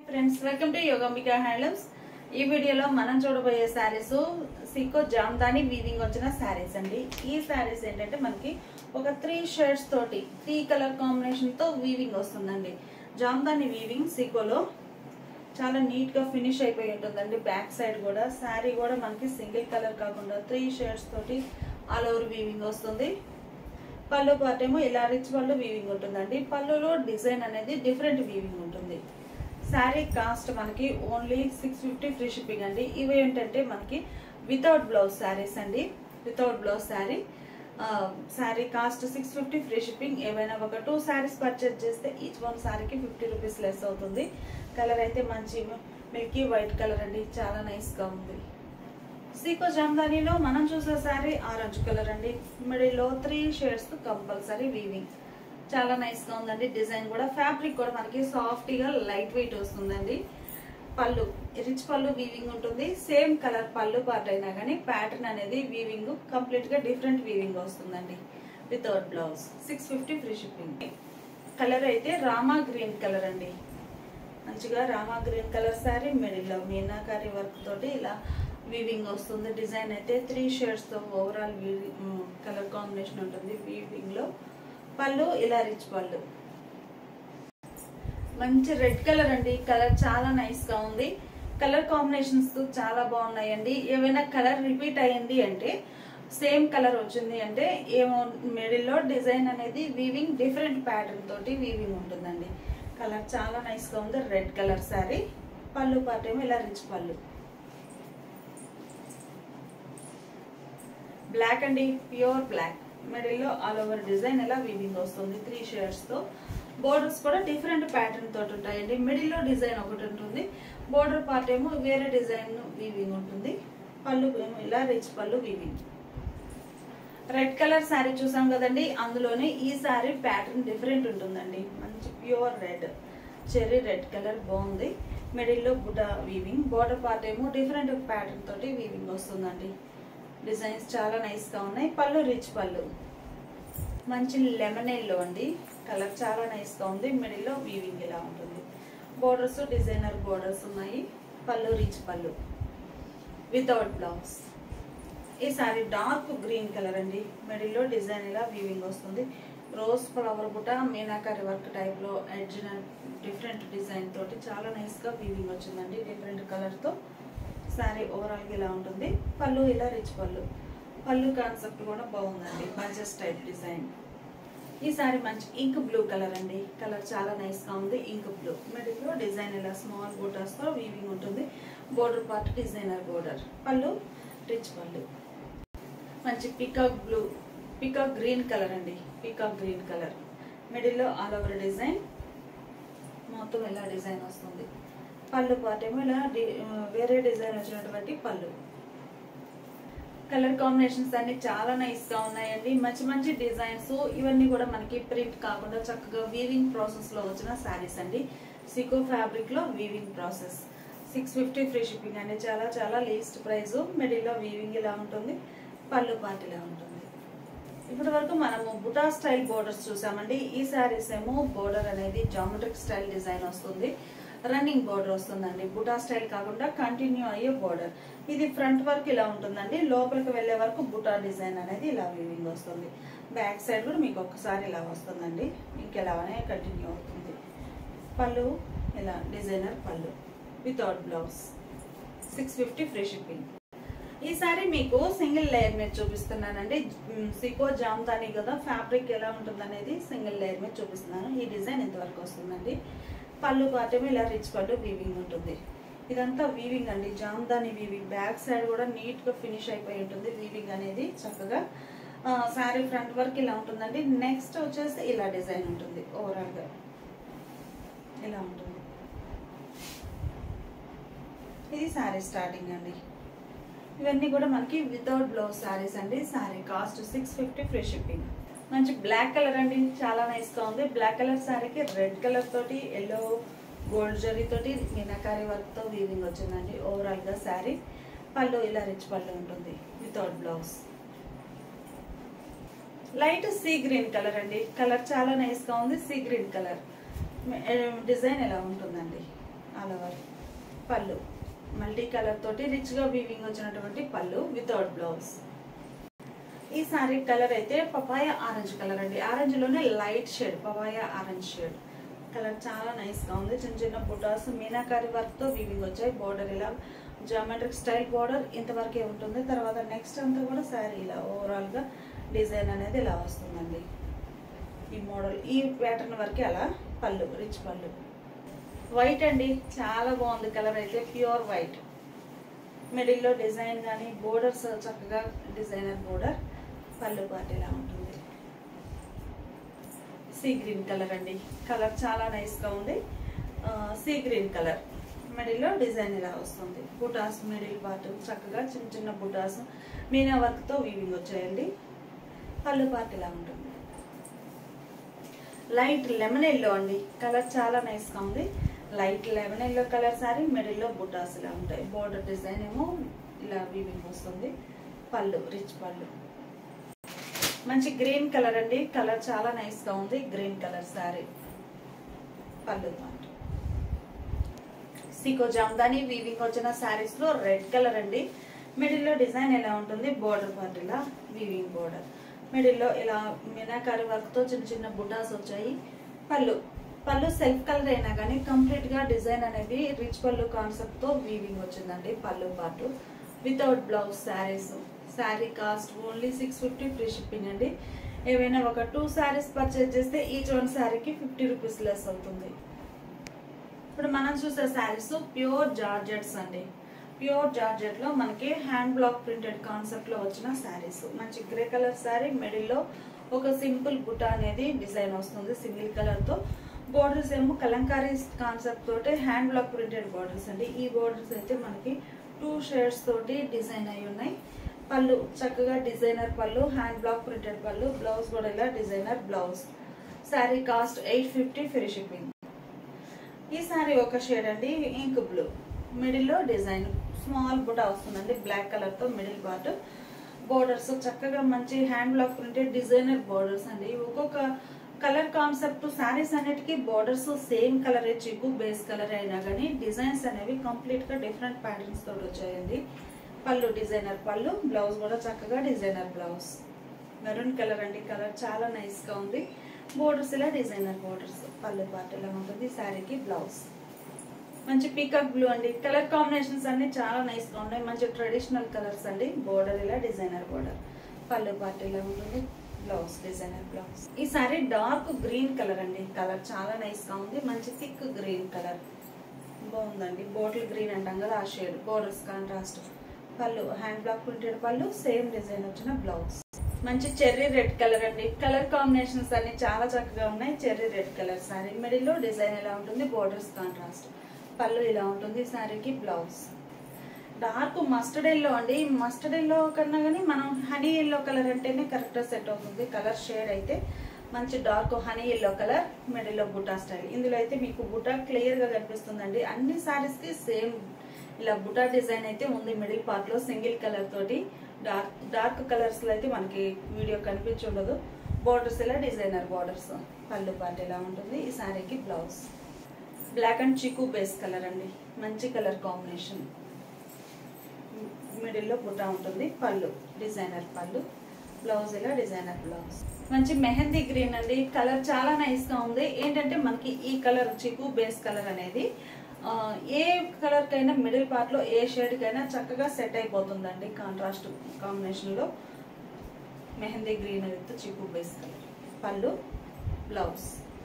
friends welcome to Yogambika handlooms ఈ వీడియోలో మనం చూడబోయే శారీస్ సికో జామ్దాని వీవింగ్ వచ్చిన శారీస్ అండి ఈ శారీస్ ఏంటంటే మనకి ఒక త్రీ షేడ్స్ తోటి త్రీ కలర్ కాంబినేషన్ తో వీవింగ్ వస్తుందండి జామ్దాని వీవింగ్ సికోలో చాలా నీట్ గా ఫినిష్ అయిపోయి ఉంటుందండి బ్యాక్ సైడ్ కూడా శారీ కూడా మనకి సింగిల్ కలర్ కాకుండా త్రీ షేడ్స్ తోటి ఆల్ ఓవర్ వీవింగ్ వస్తుంది పళ్ళు పార్ట్ ఏమో ఇలా రిచ్ పళ్ళు వీవింగ్ ఉంటుందండి పళ్ళులో డిజైన్ అనేది డిఫరెంట్ వీవింగ్ ఉంటుంది శారీ కాస్ట్ మనకి only six fifty free shipping అండి ఇవి ఏంటంటే మనకి వితౌట్ బ్లౌజ్ శారీస్ అండి without blouse sari sari cost six fifty free shipping ఏవైనా ఒక టూ శారీస్ పర్చేజ్ చేస్తే ఈచ్ వన్ శారీకి ఫిఫ్టీ రూపీస్ లెస్ అవుతుంది కలర్ అయితే మంచి మిల్కీ వైట్ కలర్ అండి చాలా నైస్గా ఉంది సీకో జామ్దానీలో మనం చూసే శారీ ఆరెంజ్ కలర్ అండి మిడిల్లో త్రీ షేడ్స్ కంపల్సరీ వీవింగ్ చాలా నైస్ గా ఉందండి డిజైన్ కూడా ఫ్యాబ్రిక్ కూడా మనకి సాఫ్ట్ గా లైట్ వెయిట్ వస్తుందండి పళ్ళు రిచ్ పళ్ళు వీవింగ్ ఉంటుంది సేమ్ కలర్ పళ్ళు పార్ట్ అయినా కానీ ప్యాటర్న్ అనేది వీవింగ్ కంప్లీట్ గా డిఫరెంట్ వీవింగ్ వస్తుందండి without blouse six fifty free shipping colour అయితే రామా గ్రీన్ కలర్ అండి మంచిగా రామా గ్రీన్ కలర్ శారీ మిడిల్లో మీనాకారి వర్క్ తోటి ఇలా వీవింగ్ వస్తుంది డిజైన్ అయితే త్రీ షేడ్స్ తో ఓవరాల్ కలర్ కాంబినేషన్ ఉంటుంది వీవింగ్ లో పళ్ళు ఇలా రిచ్ పళ్ళు మంచి రెడ్ కలర్ అండి కలర్ చాలా నైస్ గా ఉంది కలర్ కాంబినేషన్స్ చాలా బాగున్నాయండి ఏమైనా కలర్ రిపీట్ అయ్యింది అంటే సేమ్ కలర్ వచ్చింది అంటే ఏమో మిడిల్లో డిజైన్ అనేది వీవింగ్ డిఫరెంట్ ప్యాటర్న్ తోటి వీవింగ్ ఉంటుందండి కలర్ చాలా నైస్ గా ఉంది రెడ్ కలర్ శారీ పళ్ళు పార్ట్ ఏమో ఇలా రిచ్ పళ్ళు బ్లాక్ అండి ప్యూర్ బ్లాక్ మిడిల్లో ఆల్ ఓవర్ డిజైన్ ఇలా వీవింగ్ వస్తుంది త్రీ షేడ్స్ తో బోర్డర్స్ కూడా డిఫరెంట్ ప్యాటర్న్ తోటి ఉంటాయండి మిడిల్లో డిజైన్ ఒకటి ఉంటుంది బోర్డర్ పార్ట్ ఏమో వేరే డిజైన్ వీవింగ్ ఉంటుంది పళ్ళు ఏమో ఇలా రిచ్ పళ్ళు వీవింగ్ రెడ్ కలర్ శారీ చూసాం కదండి అందులోనే ఈ శారీ ప్యాటర్న్ డిఫరెంట్ ఉంటుందండి మంచి pure red cherry red colour బాగుంది మిడిల్లో బుటా వీవింగ్ బోర్డర్ పార్ట్ ఏమో డిఫరెంట్ ప్యాటర్న్ తోటి వీవింగ్ వస్తుందండి డిజైన్స్ చాలా నైస్ గా ఉన్నాయి పళ్ళు రిచ్ పళ్ళు మంచి లెమన్ ఎల్లో అండి కలర్ చాలా నైస్ గా ఉంది మిడిల్లో వీవింగ్ ఇలా ఉంటుంది బోర్డర్స్ డిజైనర్ బోర్డర్స్ ఉన్నాయి pallu rich pallu without blouse ఈ సారీ డార్క్ గ్రీన్ కలర్ అండి మిడిల్లో డిజైన్ ఇలా వీవింగ్ వస్తుంది rose flower butta meenakari work type లో ఎడ్జ్ డిఫరెంట్ డిజైన్ తోటి చాలా నైస్ గా వీవింగ్ వచ్చిందండి డిఫరెంట్ కలర్ తో శారీ ఓవరాల్ గా ఇలా ఉంటుంది పళ్ళు ఇలా రిచ్ పళ్ళు పళ్ళు కాన్సెప్ట్ కూడా బాగుందండి బంచెస్ టైప్ డిజైన్ ఈ సారీ మంచి ఇంక్ బ్లూ కలర్ అండి కలర్ చాలా నైస్ గా ఉంది ఇంక్ బ్లూ మిడిల్లో డిజైన్ ఇలా స్మాల్ బూటాస్ తో వీవింగ్ ఉంటుంది border part designer border pallu rich pallu మంచి peacock blue peacock green colour అండి పికాక్ గ్రీన్ కలర్ మిడిల్లో ఆల్ ఓవర్ డిజైన్ మొత్తం ఇలా డిజైన్ వస్తుంది పళ్ళు పార్ట్ ఏమో ఇలా వేరే డిజైన్ వచ్చినటువంటి పళ్ళు కలర్ కాంబినేషన్స్ అన్ని చాలా నైస్ గా ఉన్నాయండి మంచి మంచి డిజైన్స్ ఇవన్నీ కూడా మనకి ప్రింట్ కాకుండా చక్కగా వీవింగ్ ప్రాసెస్ లో వచ్చిన శారీస్ అండి సికో ఫ్యాబ్రిక్ లో weaving process six fifty free shipping అండి చాలా చాలా లీస్ట్ ప్రైస్ మిడిల్లో వీవింగ్ ఇలా ఉంటుంది పళ్ళు పార్ట్ ఇలా ఉంటుంది ఇప్పటి వరకు మనము బుటా స్టైల్ బోర్డర్స్ చూసామండి ఈ శారీస్ ఏమో బోర్డర్ అనేది జామెట్రిక్ స్టైల్ డిజైన్ వస్తుంది రన్నింగ్ బోర్డర్ వస్తుందండి బుటా స్టైల్ కాకుండా కంటిన్యూ అయ్యే బోర్డర్ ఇది ఫ్రంట్ వర్క్ ఇలా ఉంటుందండి లోపలికి వెళ్లే వరకు బుటా డిజైన్ అనేది ఇలా వీవింగ్ వస్తుంది బ్యాక్ సైడ్ కూడా మీకు ఒక్కసారి ఇలా వస్తుందండి ఇంకెలానే కంటిన్యూ అవుతుంది పళ్ళు ఇలా designer pallu without blouse six fifty free shipping ఈ సారీ మీకు సింగిల్ లేయర్ మీద చూపిస్తున్నానండి సికో జామ్దాని కదా ఫ్యాబ్రిక్ ఎలా ఉంటుంది అనేది సింగిల్ లేయర్ మీద చూపిస్తున్నాను ఈ డిజైన్ ఇంతవరకు వస్తుందండి పళ్ళు పాటేమో ఇలా రిచ్ పళ్ళు వీవింగ్ ఉంటుంది ఇదంతా వీవింగ్ అండి జామ్దాని వీవింగ్ బ్యాక్ సైడ్ కూడా నీట్ గా ఫినిష్ అయిపోయి ఉంటుంది వీవింగ్ అనేది చక్కగా శారీ ఫ్రంట్ వర్క్ ఇలా ఉంటుందండి నెక్స్ట్ వచ్చేసి ఇలా డిజైన్ ఉంటుంది ఓవరాల్ గా ఇలా ఉంటుంది ఇది శారీ స్టార్టింగ్ అండి ఇవన్నీ కూడా మనకి వితౌట్ బ్లౌజ్ శారీస్ అండి sari cost six fifty free shipping మంచి బ్లాక్ కలర్ అండి చాలా నైస్ గా ఉంది బ్లాక్ కలర్ శారీకి రెడ్ కలర్ తోటి ఎల్లో గోల్డ్ జరీ తోటి మీనాకారి వర్క్ తో వీవింగ్ వచ్చిందండి ఓవరాల్ గా శారీ పళ్ళు ఇలా రిచ్ పళ్ళు ఉంటుంది without blouse light sea green colour అండి కలర్ చాలా నైస్ గా ఉంది సీ గ్రీన్ కలర్ డిజైన్ ఎలా ఉంటుందండి all over pallu multi colour తోటి రిచ్ గా వీవింగ్ వచ్చినటువంటి పళ్ళు వితౌట్ బ్లౌజ్ ఈ సారీ కలర్ అయితే పపాయ ఆరెంజ్ కలర్ అండి ఆరెంజ్ లోనే light shade papaya orange shade colour చాలా నైస్ గా ఉంది చిన్న చిన్న బుటాస్ మీనాకారి వర్క్ తో వీవింగ్ వచ్చాయి బోర్డర్ ఇలా జామెట్రిక్ స్టైల్ బోర్డర్ ఇంతవరకే ఉంటుంది తర్వాత నెక్స్ట్ అంతా కూడా శారీ ఇలా ఓవరాల్ గా డిజైన్ అనేది ఇలా వస్తుందండి ఈ మోడల్ ఈ ప్యాటర్న్ వరకే అలా పళ్ళు రిచ్ పళ్ళు వైట్ అండి చాలా బాగుంది కలర్ అయితే ప్యూర్ వైట్ మిడిల్లో డిజైన్ కానీ బోర్డర్స్ చక్కగా డిజైనర్ బోర్డర్ పళ్ళు పాటు ఇలా ఉంటుంది సీ గ్రీన్ కలర్ అండి కలర్ చాలా నైస్ గా ఉంది సీ గ్రీన్ కలర్ మిడిల్లో డిజైన్ ఇలా వస్తుంది బుటాస్ మిడిల్ పార్ట్ చక్కగా చిన్న చిన్న బుటాస్ మీనా వర్క్ తో వీవింగ్ వచ్చాయండి పళ్ళు పార్ట్ ఇలా ఉంటుంది లైట్ లెమన్ ఎల్లో అండి కలర్ చాలా నైస్ గా ఉంది light lemon yellow colour sari మిడిల్లో బుటాస్ ఇలా ఉంటాయి బోర్డర్ డిజైన్ ఏమో ఇలా వీవింగ్ వస్తుంది పళ్ళు రిచ్ పళ్ళు మంచి గ్రీన్ కలర్ అండి కలర్ చాలా నైస్ గా ఉంది గ్రీన్ కలర్ సారీ పళ్ళు పాటు సీకో జామ్దాని వీవింగ్ వచ్చిన సారీస్ లో రెడ్ కలర్ అండి మిడిల్ లో డిజైన్ ఎలా ఉంటుంది బోర్డర్ పార్ట్ ఇలా వీవింగ్ బోర్డర్ మిడిల్ లో ఇలా మీనాకారి వర్క్ తో చిన్న చిన్న బుటాస్ వచ్చాయి పళ్ళు పళ్ళు సెల్ఫ్ కలర్ అయినా కానీ కంప్లీట్ గా డిజైన్ అనేది రిచ్ పళ్ళు కాన్సెప్ట్ తో వీవింగ్ వచ్చిందండి పళ్ళు పాటు without blouse saris sari cost only six fifty free shipping అండి ఏవైనా ఒక టూ శారీస్ పర్చేజ్ చేస్తే ఈచ్ వన్ శారీకి ఫిఫ్టీ రూపీస్ లెస్ అవుతుంది ఇప్పుడు మనం చూసే శారీస్ ప్యూర్ జార్జెట్స్ అండి ప్యూర్ జార్జెట్ లో మనకి హ్యాండ్ బ్లాక్ ప్రింటెడ్ కాన్సెప్ట్ లో వచ్చిన శారీస్ మంచి గ్రే కలర్ శారీ మిడిల్ లో ఒక సింపుల్ బుట్ట అనేది డిజైన్ వస్తుంది సింగిల్ కలర్ తో బోర్డర్స్ ఏమో కలంకారీ కాన్సెప్ట్ తోటి హ్యాండ్ బ్లాక్ ప్రింటెడ్ బోర్డర్స్ అండి ఈ బోర్డర్స్ అయితే మనకి టూ షేడ్స్ తోటి డిజైన్ అయి ఉన్నాయి పళ్ళు చక్కగా designer pallu hand block printed pallu blouse కూడా ఇలా designer blouse sari cost eight fifty free shipping ఈ సారీ ఒక షేడ్ అండి ఇంక్ బ్లూ మిడిల్ లో డిజైన్ స్మాల్ బుటా వస్తుందండి బ్లాక్ కలర్ తో మిడిల్ పార్ట్ బోర్డర్స్ చక్కగా మంచి hand block printed designer borders అండి ఒక్కొక్క కలర్ కాన్సెప్ట్ శారీస్ అన్నిటికీ borders same colour chiku base colour అయినా కానీ డిజైన్స్ అనేవి కంప్లీట్ గా డిఫరెంట్ ప్యాటర్న్స్ తోటి వచ్చాయండి పళ్ళు డిజైనర్ పళ్ళు బ్లౌజ్ కూడా చక్కగా డిజైనర్ బ్లౌజ్ మెరూన్ కలర్ అండి కలర్ చాలా నైస్ గా ఉంది బోర్డర్స్ ఇలా డిజైనర్ బోర్డర్స్ పళ్ళు పార్ట్ ఇలా ఉంటుంది శారీకి బ్లౌజ్ మంచి పీకాక్ బ్లూ అండి కలర్ కాంబినేషన్స్ అన్ని చాలా నైస్ గా ఉన్నాయి మంచి ట్రెడిషనల్ కలర్స్ అండి బోర్డర్ ఇలా డిజైనర్ బోర్డర్ పళ్ళు పార్ట్ ఇలా ఉంటుంది బ్లౌజ్ డిజైనర్ బ్లౌజ్ ఈ సారీ డార్క్ గ్రీన్ కలర్ అండి కలర్ చాలా నైస్ గా ఉంది మంచి థిక్ గ్రీన్ కలర్ బాగుందండి బాటిల్ గ్రీన్ అంటాం కదా ఆ shade borders contrast pallu hand block printed pallu same design వచ్చిన బ్లౌజ్ మంచి చెర్రీ రెడ్ కలర్ అండి కలర్ కాంబినేషన్స్ అన్ని చాలా చక్కగా ఉన్నాయి cherry red colour sari middle లో డిజైన్ ఎలా ఉంటుంది బోర్డర్స్ కాంట్రాస్ట్ పళ్ళు ఇలా ఉంటుంది సారీకి బ్లౌజ్ డార్క్ మస్టర్డ్ ఎల్లో అండి మస్టర్డ్ ఎల్లో కన్నా కానీ మనం హనీ ఎల్లో కలర్ అంటేనే కరెక్ట్ సెట్ అవుతుంది కలర్ షేడ్ అయితే మంచి డార్క్ హనీ ఎల్లో కలర్ మిడిల్లో బుటా స్టైల్ ఇందులో అయితే మీకు బుటా క్లియర్ గా కనిపిస్తుందండి అన్ని సారీస్ కి సేమ్ ఇలా బుటా డిజైన్ అయితే ఉంది మిడిల్ పార్ట్ లో సింగిల్ కలర్ తోటి డార్క్ డార్క్ కలర్స్ లో అయితే మనకి వీడియో కనిపించి ఉండదు బోర్డర్స్ ఇలా డిజైనర్ బోర్డర్స్ పళ్ళు పార్ట్ ఇలా ఉంటుంది ఈ సారీకి blouse black and chiku base colour అండి మంచి కలర్ కాంబినేషన్ మిడిల్లో బుటా ఉంటుంది పళ్ళు డిజైనర్ పళ్ళు బ్లౌజ్ ఇలా డిజైనర్ బ్లౌజ్ మంచి మెహందీ గ్రీన్ అండి కలర్ చాలా నైస్ గా ఉంది ఏంటంటే మనకి ఈ కలర్ చికు బేస్ కలర్ అనేది ఆ, ఏ కలర్ కైనా మిడిల్ పార్ట్ లో ఏ షేడ్ కైనా చక్కగా సెట్ అయిపోతుందండి కాంట్రాస్ట్ కాంబినేషన్ లో mehndi green with chiku base colour pallu blouse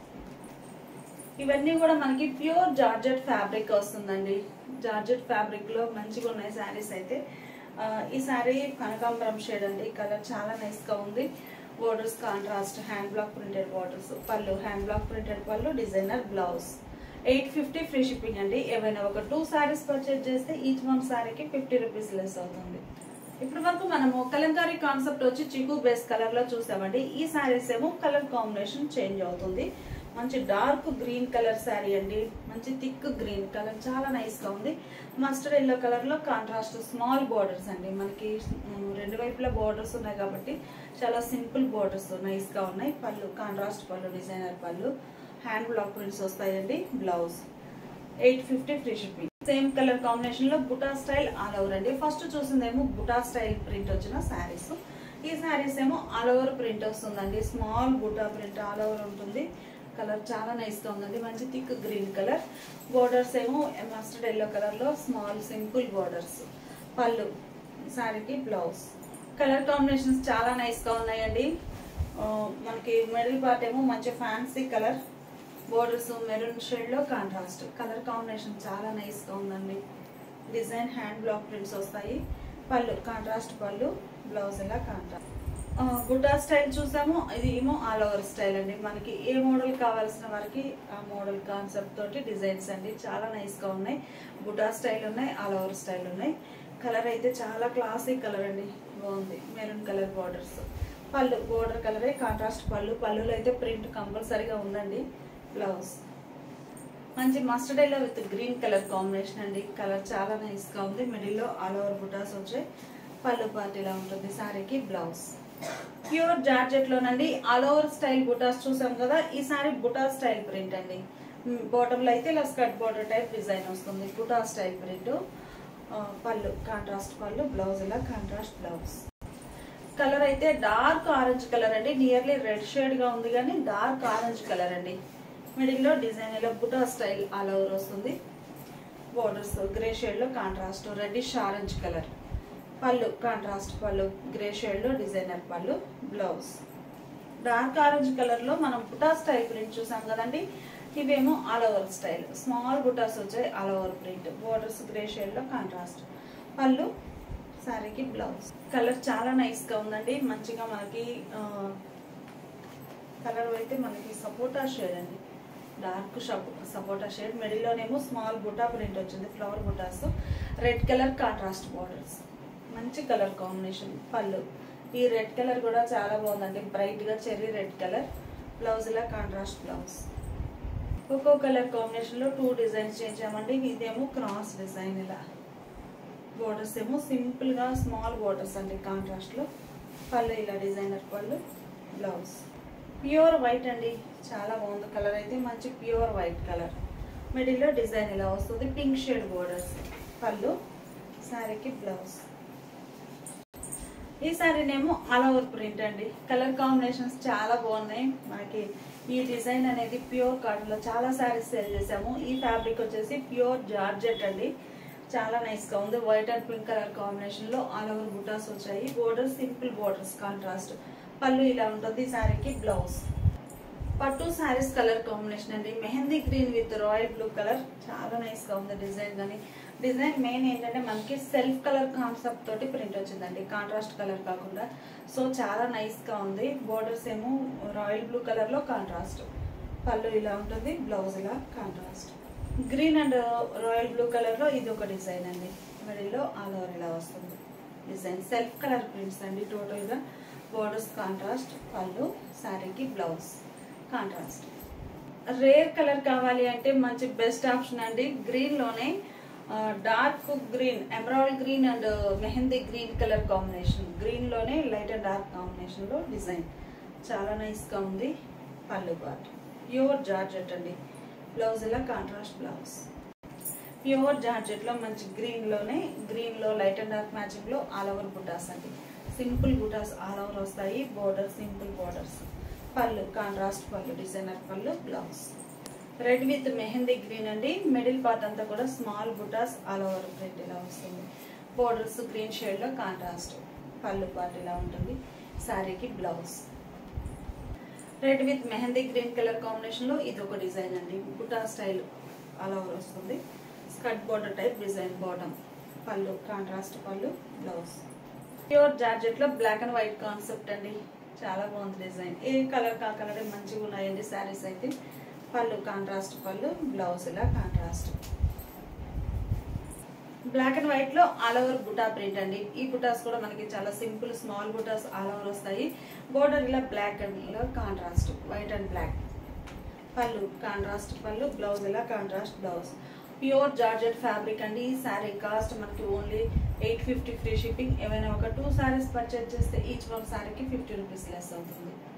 ఇవన్నీ కూడా మనకి ప్యూర్ జార్జెట్ ఫ్యాబ్రిక్ వస్తుందండి జార్జెట్ ఫ్యాబ్రిక్ లో మంచిగా ఉన్నాయి శారీస్ అయితే ఆ, ఈ శారీ కనకాంబరం షేడ్ అండి కలర్ చాలా నైస్ గా ఉంది borders contrast hand block printed borders pallu hand block printed pallu designer blouse eight fifty free shipping అండి ఏవైనా ఒక టూ శారీస్ పర్చేజ్ చేస్తే ఈచ్ వన్ శారీకి ఫిఫ్టీ రూపీస్ లెస్ అవుతుంది ఇప్పటి వరకు మనము కలంకారీ కాన్సెప్ట్ వచ్చి చికు బేస్ కలర్ లో చూసామండి ఈ శారీస్ ఏమో కలర్ కాంబినేషన్ చేంజ్ అవుతుంది మంచి డార్క్ గ్రీన్ కలర్ శారీ అండి మంచి థిక్ గ్రీన్ కలర్ చాలా నైస్ గా ఉంది మస్టర్డ్ ఎల్లో కలర్ లో కాంట్రాస్ట్ స్మాల్ బోర్డర్స్ అండి మనకి ఉమ్, రెండు వైపులా బోర్డర్స్ ఉన్నాయి కాబట్టి చాలా సింపుల్ బోర్డర్స్ నైస్ గా ఉన్నాయి పళ్ళు కాంట్రాస్ట్ పళ్ళు designer pallu hand block prints వస్తాయండి blouse eight fifty free shipping same colour combination లో బుటా స్టైల్ ఆల్ ఓవర్ అండి ఫస్ట్ చూసిందేమో బుటా స్టైల్ ప్రింట్ వచ్చిన శారీస్ ఈ శారీస్ ఏమో ఆల్ ఓవర్ ప్రింట్ వస్తుందండి small buta print all over ఉంటుంది కలర్ చాలా నైస్ గా ఉందండి మంచి థిక్ గ్రీన్ కలర్ బోర్డర్స్ ఏమో మస్టర్డ్ ఎల్లో కలర్ లో స్మాల్ సింపుల్ బోర్డర్స్ పళ్ళు శారీకి బ్లౌజ్ కలర్ కాంబినేషన్స్ చాలా నైస్ గా ఉన్నాయండి ఆ, మనకి మిడిల్ పార్ట్ ఏమో మంచి fancy colour borders maroon shade లో కాంట్రాస్ట్ కలర్ కాంబినేషన్ చాలా నైస్ గా ఉందండి డిజైన్ హ్యాండ్ బ్లాక్ ప్రింట్స్ వస్తాయి పళ్ళు కాంట్రాస్ట్ పళ్ళు బ్లౌజ్ ఇలా కాంట్రాస్ట్ బుటా స్టైల్ చూసాము ఇది ఏమో ఆల్ ఓవర్ స్టైల్ అండి మనకి ఏ మోడల్ కావాల్సిన వారికి ఆ మోడల్ కాన్సెప్ట్ తోటి డిజైన్స్ అండి చాలా నైస్ గా ఉన్నాయి బుటా స్టైల్ ఉన్నాయి ఆల్ ఓవర్ స్టైల్ ఉన్నాయి కలర్ అయితే చాలా క్లాసిక్ కలర్ అండి బాగుంది maroon colour borders pallu border కలరే కాంట్రాస్ట్ పళ్ళు పళ్ళులో అయితే ప్రింట్ కంపల్సరీగా ఉందండి బ్లౌజ్ మంచి mustard yellow with green colour combination అండి కలర్ చాలా నైస్ గా ఉంది మిడిల్ లో ఆల్ ఓవర్ బుటాస్ వచ్చాయి పళ్ళు పార్ట్ ఇలా ఉంటుంది సారీకి బ్లౌజ్ ప్యూర్ జార్జెట్ లోనండి ఆల్ ఓవర్ స్టైల్ బుటాస్ చూసాం కదా ఈ సారీ బుటా స్టైల్ ప్రింట్ అండి బాటమ్ లో అయితే ఇలా స్కర్ట్ బోర్డర్ టైప్ డిజైన్ వస్తుంది buta style print pallu contrast పళ్ళు బ్లౌజ్ ఇలా కాంట్రాస్ట్ బ్లౌజ్ కలర్ అయితే డార్క్ ఆరెంజ్ కలర్ అండి నియర్లీ రెడ్ షేడ్ గా ఉంది కానీ డార్క్ ఆరెంజ్ కలర్ అండి మిడిల్ లో డిజైన్ ఇలా బుటా స్టైల్ ఆల్ ఓవర్ వస్తుంది బోర్డర్స్ గ్రే షేడ్ లో కాంట్రాస్ట్ రెడ్డిష్ ఆరెంజ్ కలర్ పళ్ళు కాంట్రాస్ట్ పళ్ళు గ్రే షేడ్ లో డిజైనర్ పళ్ళు బ్లౌజ్ డార్క్ ఆరెంజ్ కలర్ లో మనం బుటా స్టైల్ ప్రింట్ చూసాం కదండి ఇవేమో ఆల్ ఓవర్ స్టైల్ స్మాల్ బుటాస్ వచ్చాయి all over print borders grey shade లో కాంట్రాస్ట్ పళ్ళు శారీకి బ్లౌజ్ కలర్ చాలా నైస్ గా ఉందండి మంచిగా మనకి కలర్ అయితే మనకి సపోటా షేడ్ అండి డార్క్ సపోటా షేడ్ మిడిల్లోనేమో స్మాల్ బుటా ప్రింట్ వచ్చింది ఫ్లవర్ బుటాస్ రెడ్ కలర్ కాంట్రాస్ట్ బార్డర్స్ మంచి కలర్ కాంబినేషన్ పళ్ళు ఈ రెడ్ కలర్ కూడా చాలా బాగుందండి బ్రైట్ గా చెర్రీ రెడ్ కలర్ బ్లౌజ్ ఇలా కాంట్రాస్ట్ బ్లౌజ్ ఒక్కో కలర్ కాంబినేషన్ లో టూ డిజైన్స్ చేయించామండి ఇదేమో క్రాస్ డిజైన్ ఇలా బోర్డర్స్ ఏమో సింపుల్ గా స్మాల్ బోర్డర్స్ అండి కాంట్రాస్ట్ లో పళ్ళు ఇలా డిజైనర్ పళ్ళు బ్లౌజ్ ప్యూర్ వైట్ అండి చాలా బాగుంది కలర్ అయితే మంచి ప్యూర్ వైట్ కలర్ మిడిల్ లో డిజైన్ ఇలా వస్తుంది పింక్ షేడ్ బోర్డర్స్ పళ్ళు శారీకి బ్లౌజ్ ఈ శారీనేమో ఆల్ ఓవర్ ప్రింట్ అండి కలర్ కాంబినేషన్స్ చాలా బాగున్నాయి మనకి ఈ డిజైన్ అనేది ప్యూర్ కాటన్ లో చాలా శారీస్ సేల్ చేసాము ఈ ఫ్యాబ్రిక్ వచ్చేసి ప్యూర్ జార్జెట్ అండి చాలా నైస్ గా ఉంది white and pink colour combination లో ఆల్ ఓవర్ బుటాస్ వచ్చాయి బోర్డర్ సింపుల్ బోర్డర్స్ కాంట్రాస్ట్ పళ్ళు ఇలా ఉంటుంది శారీకి బ్లౌజ్ పట్టు శారీస్ కలర్ కాంబినేషన్ అండి mehndi green with royal blue colour చాలా నైస్ గా ఉంది డిజైన్ కానీ డిజైన్ మెయిన్ ఏంటంటే మనకి సెల్ఫ్ కలర్ కాన్సెప్ట్ తోటి ప్రింట్ వచ్చిందండి కాంట్రాస్ట్ కలర్ కాకుండా సో చాలా నైస్ గా ఉంది బోర్డర్స్ ఏమో రాయల్ బ్లూ కలర్ లో కాంట్రాస్ట్ పళ్ళు ఇలా ఉంటుంది బ్లౌజ్ ఇలా contrast green and royal blue colour లో ఇది ఒక డిజైన్ అండి మిడిల్లో ఆల్ ఓవర్ ఇలా వస్తుంది డిజైన్ సెల్ఫ్ కలర్ ప్రింట్స్ అండి టోటల్ గా బోర్డర్స్ కాంట్రాస్ట్ పళ్ళు శారీకి బ్లౌజ్ కాంట్రాస్ట్ రేర్ కలర్ కావాలి అంటే మంచి బెస్ట్ ఆప్షన్ అండి గ్రీన్ లోనే dark green emerald green and mehndi green colour combination green లోనే లైట్ అండ్ డార్క్ కాంబినేషన్ లో డిజైన్ చాలా నైస్ గా ఉంది పళ్ళు పార్ట్ ప్యూర్ జార్జెట్ అండి బ్లౌజ్ ఇలా కాంట్రాస్ట్ బ్లౌజ్ ప్యూర్ జార్జెట్ లో మంచి గ్రీన్ లోనే గ్రీన్ లో లైట్ అండ్ డార్క్ మ్యాచింగ్ లో ఆల్ ఓవర్ బుటాస్ అండి సింపుల్ బుటాస్ ఆల్ ఓవర్ వస్తాయి బోర్డర్ సింపుల్ బోర్డర్స్ పళ్ళు కాంట్రాస్ట్ పళ్ళు డిజైనర్ పళ్ళు blouse red with mehndi green అండి మిడిల్ పార్ట్ అంతా కూడా స్మాల్ బుటాస్ ఆల్ ఓవర్ ప్రింట్ ఇలా వస్తుంది బోర్డర్స్ గ్రీన్ షేడ్ లో కాంట్రాస్ట్ పళ్ళు పార్ట్ ఇలా ఉంటుంది శారీకి blouse red with mehndi green colour combination లో ఇది ఒక డిజైన్ అండి బుటా స్టైల్ ఆల్ ఓవర్ వస్తుంది skirt border type design bottom పళ్ళు కాంట్రాస్ట్ పళ్ళు బ్లౌజ్ ప్యూర్ జార్జెట్ లో బ్లాక్ అండ్ వైట్ కాన్సెప్ట్ అండి చాలా బాగుంది డిజైన్ ఏ కలర్ కా కలర్ మంచిగా ఉన్నాయండి శారీస్ అయితే పళ్ళు కాంట్రాస్ట్ పళ్ళు బ్లౌజ్ ఇలా కాంట్రాస్ట్ బ్లాక్ అండ్ వైట్ లో ఆల్ ఓవర్ బుటా ప్రింట్ అండి ఈ బుటాస్ కూడా మనకి చాలా సింపుల్ స్మాల్ బుటాస్ ఆల్ ఓవర్ వస్తాయి బోర్డర్ ఇలా బ్లాక్ అండ్ ఇలా కాంట్రాస్ట్ వైట్ అండ్ బ్లాక్ పళ్ళు కాంట్రాస్ట్ పళ్ళు బ్లౌజ్ ఇలా contrast blouse pure georgette fabric అండి ఈ శారీ కాస్ట్ మనకి only eight fifty free shipping ఏమైనా ఒక టూ శారీస్ పర్చేజ్ చేస్తే ఈచ్ వన్ శారీకి ఫిఫ్టీ రూపీస్ లెస్ అవుతుంది